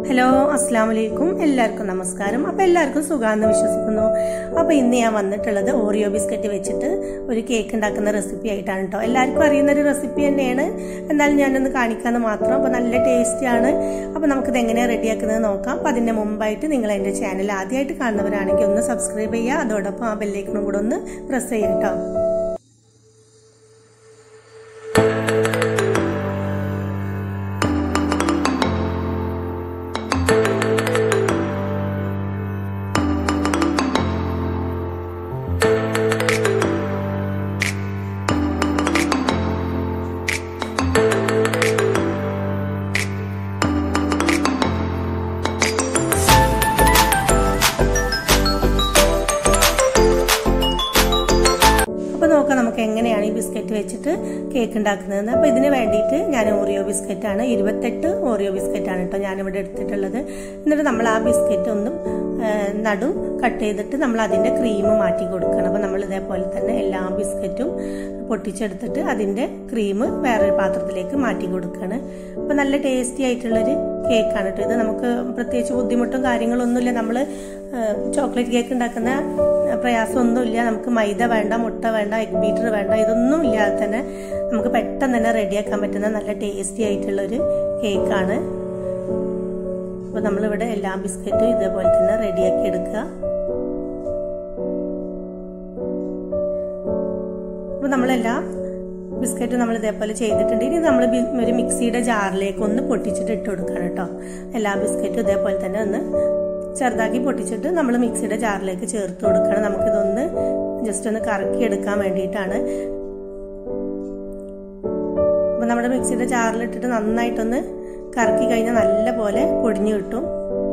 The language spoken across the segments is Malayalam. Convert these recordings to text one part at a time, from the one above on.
ഹലോ അസ്സാം വലൈക്കും എല്ലാവർക്കും നമസ്കാരം അപ്പോൾ എല്ലാവർക്കും സുഖമാണെന്ന് വിശ്വസിക്കുന്നു അപ്പോൾ ഇന്ന് ഞാൻ വന്നിട്ടുള്ളത് ഓറിയോ ബിസ്ക്കറ്റ് വെച്ചിട്ട് ഒരു കേക്ക് ഉണ്ടാക്കുന്ന റെസിപ്പി ആയിട്ടാണ് കേട്ടോ എല്ലാവർക്കും അറിയുന്ന ഒരു റെസിപ്പി തന്നെയാണ് എന്നാലും ഞാനൊന്ന് കാണിക്കാമെന്ന് മാത്രം അപ്പോൾ നല്ല ടേസ്റ്റിയാണ് അപ്പോൾ നമുക്കിത് എങ്ങനെയാണ് റെഡിയാക്കുന്നത് നോക്കാം അപ്പോൾ അതിൻ്റെ മുമ്പായിട്ട് നിങ്ങൾ എൻ്റെ ചാനൽ ആദ്യമായിട്ട് കാണുന്നവരാണെങ്കിൽ ഒന്ന് സബ്സ്ക്രൈബ് ചെയ്യുക അതോടൊപ്പം ആ ബെല്ലേക്കിനും കൂടെ ഒന്ന് പ്രസ് ചെയ്യാം കേട്ടോ അപ്പോൾ നോക്കാം നമുക്ക് എങ്ങനെയാണ് ഈ ബിസ്ക്കറ്റ് വെച്ചിട്ട് കേക്ക് ഉണ്ടാക്കുന്നതെന്ന് അപ്പോൾ ഇതിന് വേണ്ടിയിട്ട് ഞാൻ ഓറിയോ ബിസ്ക്കറ്റാണ് ഇരുപത്തെട്ട് ഓറിയോ ബിസ്ക്കറ്റാണ് കേട്ടോ ഞാനിവിടെ എടുത്തിട്ടുള്ളത് എന്നിട്ട് നമ്മൾ ആ ബിസ്ക്കറ്റ് ഒന്നും നടു കട്ട് ചെയ്തിട്ട് നമ്മൾ അതിൻ്റെ ക്രീം മാറ്റി കൊടുക്കണം അപ്പോൾ നമ്മൾ ഇതേപോലെ തന്നെ എല്ലാ ബിസ്ക്കറ്റും പൊട്ടിച്ചെടുത്തിട്ട് അതിൻ്റെ ക്രീം വേറൊരു പാത്രത്തിലേക്ക് മാറ്റി കൊടുക്കുകയാണ് അപ്പോൾ നല്ല ടേസ്റ്റി ആയിട്ടുള്ളൊരു കേക്കാണ് കേട്ടോ ഇത് നമുക്ക് പ്രത്യേകിച്ച് ബുദ്ധിമുട്ടും കാര്യങ്ങളൊന്നുമില്ല നമ്മൾ ചോക്ലേറ്റ് കേക്ക് ഉണ്ടാക്കുന്ന പ്രയാസമൊന്നുമില്ല നമുക്ക് മൈദ വേണ്ട മുട്ട വേണ്ട എഗ് ബീറ്റർ വേണ്ട ഇതൊന്നും ഇല്ലാതെ തന്നെ നമുക്ക് പെട്ടെന്ന് തന്നെ റെഡിയാക്കാൻ പറ്റുന്ന നല്ല ടേസ്റ്റി ആയിട്ടുള്ളൊരു കേക്കാണ് അപ്പോൾ നമ്മളിവിടെ എല്ലാ ബിസ്ക്കറ്റും ഇതേപോലെ തന്നെ റെഡിയാക്കി എടുക്കുക അപ്പോൾ നമ്മളെല്ലാം ബിസ്ക്കറ്റ് നമ്മൾ ഇതേപോലെ ചെയ്തിട്ടുണ്ട് ഇനി നമ്മൾ ഒരു മിക്സിയുടെ ജാറിലേക്ക് ഒന്ന് പൊട്ടിച്ചിട്ട് ഇട്ട് കൊടുക്കണം കേട്ടോ എല്ലാ ബിസ്ക്കറ്റും ഇതേപോലെ തന്നെ ഒന്ന് ചെറുതാക്കി പൊട്ടിച്ചിട്ട് നമ്മൾ മിക്സിയുടെ ജാറിലേക്ക് ചേർത്ത് കൊടുക്കണം നമുക്കിതൊന്ന് ജസ്റ്റ് ഒന്ന് കറക്കി എടുക്കാൻ വേണ്ടിയിട്ടാണ് അപ്പം നമ്മുടെ മിക്സിയുടെ ജാറിലിട്ടിട്ട് നന്നായിട്ടൊന്ന് കറക്കി കഴിഞ്ഞാൽ നല്ല പോലെ പൊടിഞ്ഞു കിട്ടും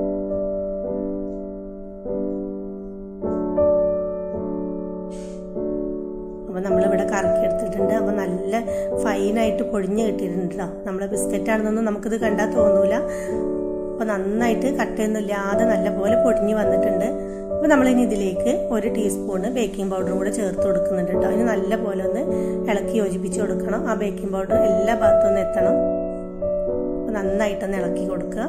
അപ്പോൾ നമ്മളിവിടെ കറക്കി എടുത്തിട്ടുണ്ട് അപ്പോൾ നല്ല ഫൈനായിട്ട് പൊടിഞ്ഞ് കിട്ടിയിട്ടുണ്ട് കേട്ടോ നമ്മുടെ ബിസ്ക്കറ്റ് ആണെന്നൊന്നും നമുക്കിത് കണ്ടാൽ തോന്നൂല അപ്പോൾ നന്നായിട്ട് കട്ടയൊന്നുമില്ലാതെ നല്ലപോലെ പൊടിഞ്ഞ് വന്നിട്ടുണ്ട് അപ്പോൾ നമ്മളിനി ഇതിലേക്ക് ഒരു ടീസ്പൂണ് ബേക്കിംഗ് പൗഡറും കൂടെ ചേർത്ത് കൊടുക്കുന്നുണ്ട് കേട്ടോ അതിന് നല്ല പോലെ ഒന്ന് ഇളക്കി യോജിപ്പിച്ച് കൊടുക്കണം ആ ബേക്കിംഗ് പൗഡർ എല്ലാ ഭാഗത്തും ഒന്ന് എത്തണം അപ്പോൾ നന്നായിട്ടൊന്ന് ഇളക്കി കൊടുക്കുക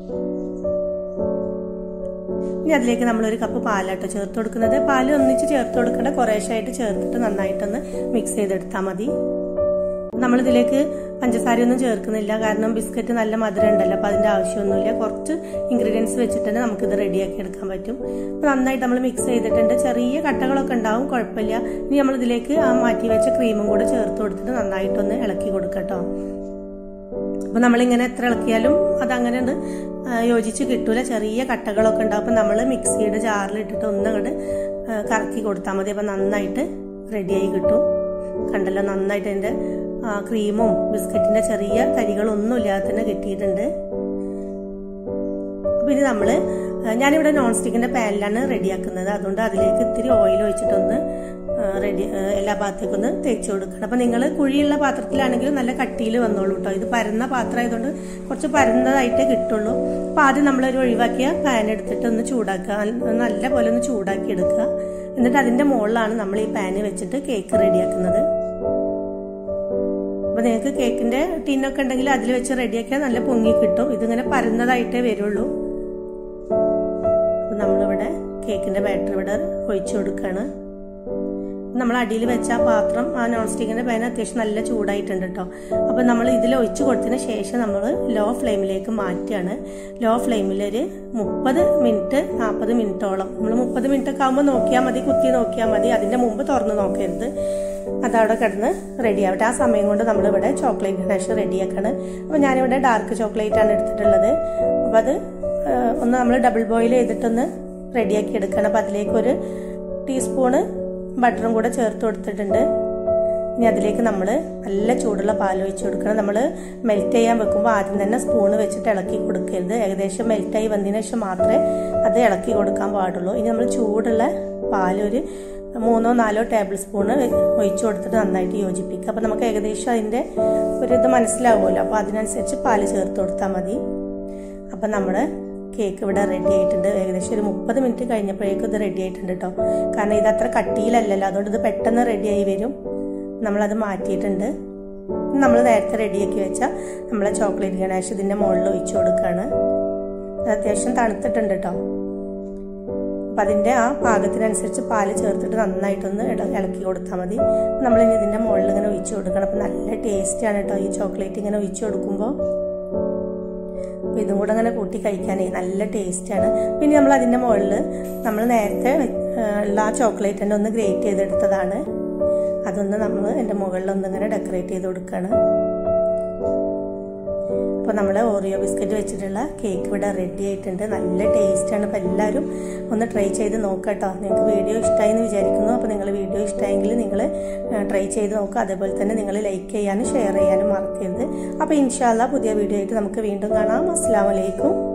ഇനി അതിലേക്ക് നമ്മൾ ഒരു കപ്പ് പാലാട്ടോ ചേർത്ത് കൊടുക്കുന്നത് പാല് ഒന്നിച്ച് ചേർത്ത് കൊടുക്കേണ്ട കുറേശ്ശായിട്ട് ചേർത്തിട്ട് നന്നായിട്ടൊന്ന് മിക്സ് ചെയ്തെടുത്താൽ മതി നമ്മളിതിലേക്ക് പഞ്ചസാരയൊന്നും ചേർക്കുന്നില്ല കാരണം ബിസ്ക്കറ്റ് നല്ല മധുരം ഉണ്ടല്ലോ അപ്പോൾ അതിൻ്റെ ആവശ്യമൊന്നുമില്ല കുറച്ച് ഇൻഗ്രീഡിയൻസ് വെച്ചിട്ട് തന്നെ നമുക്കിത് റെഡിയാക്കി എടുക്കാൻ പറ്റും അപ്പോൾ നന്നായിട്ട് നമ്മൾ മിക്സ് ചെയ്തിട്ടുണ്ട് ചെറിയ കട്ടകളൊക്കെ ഉണ്ടാവും കുഴപ്പമില്ല ഇനി നമ്മൾ ഇതിലേക്ക് ആ മാറ്റി വെച്ച ക്രീമും കൂടെ ചേർത്ത് കൊടുത്തിട്ട് നന്നായിട്ടൊന്ന് ഇളക്കി കൊടുക്കട്ടോ അപ്പോൾ നമ്മളിങ്ങനെ എത്ര ഇളക്കിയാലും അതങ്ങനെ ഒന്ന് യോജിച്ച് കിട്ടൂല ചെറിയ കട്ടകളൊക്കെ ഉണ്ടാവും അപ്പം നമ്മൾ മിക്സിയുടെ ജാറിലിട്ടിട്ട് ഒന്നങ്ങോട്ട് കറക്കി കൊടുത്താൽ മതി അപ്പം നന്നായിട്ട് റെഡിയായി കിട്ടും കണ്ടല്ലോ നന്നായിട്ട് അതിൻ്റെ ക്രീമും ബിസ്ക്കറ്റിൻ്റെ ചെറിയ തരികളൊന്നും ഇല്ലാതെ തന്നെ കിട്ടിയിട്ടുണ്ട് അപ്പം ഇനി നമ്മൾ ഞാനിവിടെ നോൺ സ്റ്റിക്കിൻ്റെ പാനിലാണ് റെഡിയാക്കുന്നത് അതുകൊണ്ട് അതിലേക്ക് ഇത്തിരി ഓയിൽ ഒഴിച്ചിട്ടൊന്ന് റെഡി എല്ലാ ഭാഗത്തേക്കും ഒന്ന് തേച്ച് കൊടുക്കണം അപ്പം നിങ്ങൾ കുഴിയുള്ള പാത്രത്തിലാണെങ്കിലും നല്ല കട്ടിയിൽ വന്നോളൂ കേട്ടോ ഇത് പരന്ന പാത്രം ആയതുകൊണ്ട് കുറച്ച് പരന്നതായിട്ടേ കിട്ടുള്ളൂ അപ്പം ആദ്യം നമ്മളൊരു ഒഴിവാക്കിയ പാൻ എടുത്തിട്ട് ഒന്ന് ചൂടാക്കുക നല്ല പോലെ ഒന്ന് ചൂടാക്കി എടുക്കുക എന്നിട്ട് അതിൻ്റെ മുകളിലാണ് നമ്മൾ ഈ പാന് വെച്ചിട്ട് കേക്ക് റെഡിയാക്കുന്നത് അപ്പോൾ നിങ്ങൾക്ക് കേക്കിൻ്റെ ടിന്നൊക്കെ ഉണ്ടെങ്കിൽ അതിൽ വെച്ച് റെഡിയാക്കിയാൽ നല്ല പൊങ്ങി കിട്ടും ഇതിങ്ങനെ പരന്നതായിട്ടേ വരുള്ളൂ അപ്പം നമ്മളിവിടെ കേക്കിൻ്റെ ബാറ്റർ ഇവിടെ ഒഴിച്ചു കൊടുക്കുകയാണ് നമ്മൾ അടിയിൽ വെച്ച ആ പാത്രം ആ നോൺ സ്റ്റിക്കിൻ്റെ പാൻ അത്യാവശ്യം നല്ല ചൂടായിട്ടുണ്ട് കേട്ടോ അപ്പോൾ നമ്മൾ ഇതിൽ ഒഴിച്ചു കൊടുത്തതിന് ശേഷം നമ്മൾ ലോ ഫ്ലെയിമിലേക്ക് മാറ്റുകയാണ് ലോ ഫ്ലെയിമിൽ ഒരു മുപ്പത് മിനിറ്റ് നാൽപ്പത് മിനിറ്റോളം നമ്മൾ മുപ്പത് മിനിറ്റ് ഒക്കെ ആകുമ്പോൾ നോക്കിയാൽ മതി കുത്തി നോക്കിയാൽ മതി അതിൻ്റെ മുമ്പ് തുറന്ന് നോക്കരുത് അതവിടെ കിടന്ന് റെഡി ആവട്ടെ ആ സമയം കൊണ്ട് നമ്മളിവിടെ ചോക്ലേറ്റ് ഗണേഷ് റെഡിയാക്കാണ് അപ്പോൾ ഞാനിവിടെ ഡാർക്ക് ചോക്ലേറ്റ് ആണ് എടുത്തിട്ടുള്ളത് അപ്പോൾ അത് ഒന്ന് നമ്മൾ ഡബിൾ ബോയിൽ ചെയ്തിട്ടൊന്ന് റെഡിയാക്കി എടുക്കണം അപ്പോൾ അതിലേക്ക് ഒരു ടീസ്പൂണ് ബട്ടറും കൂടെ ചേർത്ത് കൊടുത്തിട്ടുണ്ട് ഇനി അതിലേക്ക് നമ്മൾ നല്ല ചൂടുള്ള പാൽ ഒഴിച്ച് കൊടുക്കണം നമ്മൾ മെൽറ്റ് ചെയ്യാൻ വെക്കുമ്പോൾ ആദ്യം തന്നെ സ്പൂണ് വെച്ചിട്ട് ഇളക്കി കൊടുക്കരുത് ഏകദേശം മെൽറ്റായി വന്നതിന് ശേഷം മാത്രമേ അത് ഇളക്കി കൊടുക്കാൻ പാടുള്ളൂ ഇനി നമ്മൾ ചൂടുള്ള പാൽ ഒരു മൂന്നോ നാലോ ടേബിൾ സ്പൂണ് ഒഴിച്ചു കൊടുത്തിട്ട് നന്നായിട്ട് യോജിപ്പിക്കുക അപ്പോൾ നമുക്ക് ഏകദേശം അതിൻ്റെ ഒരു ഇത് മനസ്സിലാവുമല്ലോ അപ്പോൾ അതിനനുസരിച്ച് പാല് ചേർത്ത് കൊടുത്താൽ മതി അപ്പം നമ്മുടെ കേക്ക് ഇവിടെ റെഡി ആയിട്ടുണ്ട് ഏകദേശം ഒരു മുപ്പത് മിനിറ്റ് കഴിഞ്ഞപ്പോഴേക്കും ഇത് റെഡി ആയിട്ടുണ്ട് കേട്ടോ കാരണം ഇത് അത്ര കട്ടിയിലല്ലല്ലോ അതുകൊണ്ട് ഇത് പെട്ടെന്ന് റെഡിയായി വരും നമ്മളത് മാറ്റിയിട്ടുണ്ട് നമ്മൾ നേരത്തെ റെഡിയാക്കി വെച്ച നമ്മളെ ചോക്ലേറ്റ് ഗണേഷ് ഇതിൻ്റെ മുകളിൽ ഒഴിച്ചു കൊടുക്കുകയാണ് അത്യാവശ്യം തണുത്തിട്ടുണ്ട് കേട്ടോ അപ്പം അതിൻ്റെ ആ പാകത്തിനനുസരിച്ച് പാല് ചേർത്തിട്ട് നന്നായിട്ടൊന്ന് ഇട ഇളക്കി കൊടുത്താൽ മതി നമ്മളിനി ഇതിൻ്റെ മുകളിൽ ഇങ്ങനെ ഒഴിച്ചു കൊടുക്കണം അപ്പം നല്ല ടേസ്റ്റാണ് കേട്ടോ ഈ ചോക്ലേറ്റ് ഇങ്ങനെ ഒഴിച്ചു കൊടുക്കുമ്പോൾ അപ്പോൾ ഇതും കൂടെ അങ്ങനെ കൂട്ടി കഴിക്കാനേ നല്ല ടേസ്റ്റാണ് പിന്നെ നമ്മൾ അതിൻ്റെ മുകളിൽ നമ്മൾ നേരത്തെ ഉള്ള ആ ചോക്ലേറ്റ് തന്നെ ഒന്ന് ഗ്രേറ്റ് ചെയ്തെടുത്തതാണ് അതൊന്ന് നമ്മൾ എൻ്റെ മുകളിൽ ഒന്നിങ്ങനെ ഡെക്കറേറ്റ് ചെയ്ത് കൊടുക്കുകയാണ് അപ്പോൾ നമ്മൾ ഓറിയോ ബിസ്ക്കറ്റ് വെച്ചിട്ടുള്ള കേക്ക് ഇവിടെ റെഡി ആയിട്ടുണ്ട് നല്ല ടേസ്റ്റാണ് അപ്പോൾ എല്ലാവരും ഒന്ന് ട്രൈ ചെയ്ത് നോക്കുക കേട്ടോ നിങ്ങൾക്ക് വീഡിയോ ഇഷ്ടമായി എന്ന് വിചാരിക്കുന്നു അപ്പോൾ നിങ്ങൾ വീഡിയോ ഇഷ്ടമായെങ്കിൽ നിങ്ങൾ ട്രൈ ചെയ്ത് നോക്കുക അതേപോലെ തന്നെ നിങ്ങൾ ലൈക്ക് ചെയ്യാനും ഷെയർ ചെയ്യാനും മറക്കരുത് അപ്പോൾ ഇൻഷാല്ല പുതിയ വീഡിയോ ആയിട്ട് നമുക്ക് വീണ്ടും കാണാം അസ്സാം വലൈക്കും